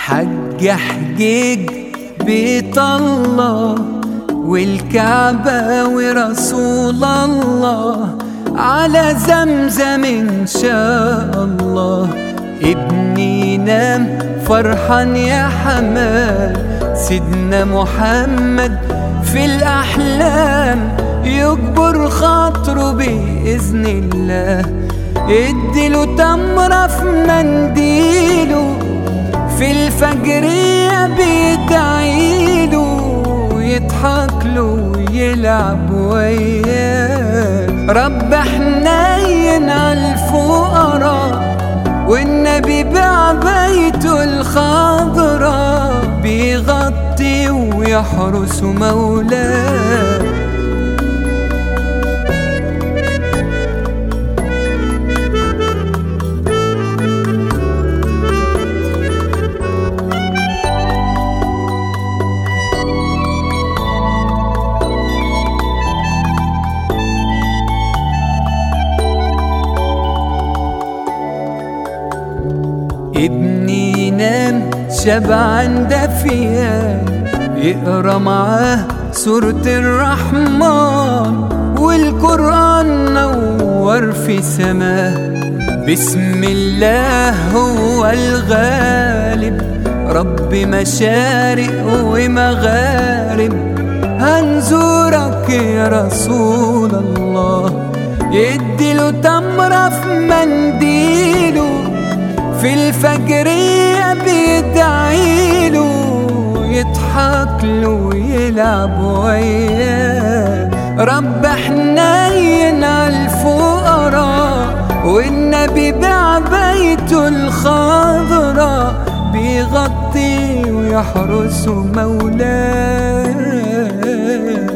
حج حجيج بيت الله والكعبة ورسول الله على زمزم إن شاء الله ابني نام فرحان يا حمال سيدنا محمد في الأحلام يكبر خاطره بإذن الله اديله تمرة في منديله في الفجرية بيدعيله يضحك له ويلعب وياه رب حنين على الفقراء والنبي بعبيته الخضراء بيغطي ويحرس مولاه ابني ينام شبعان دافيان يقرا معاه سورة الرحمن والقرآن نور في سماه بسم الله هو الغالب رب مشارق ومغارب هنزورك يا رسول الله يديله تمرة في منديله في الفجرية بيدعيله يضحك له ويلعب وياه رب حنين على الفقراء والنبي بعبيته الخضراء بيغطي ويحرس مولاه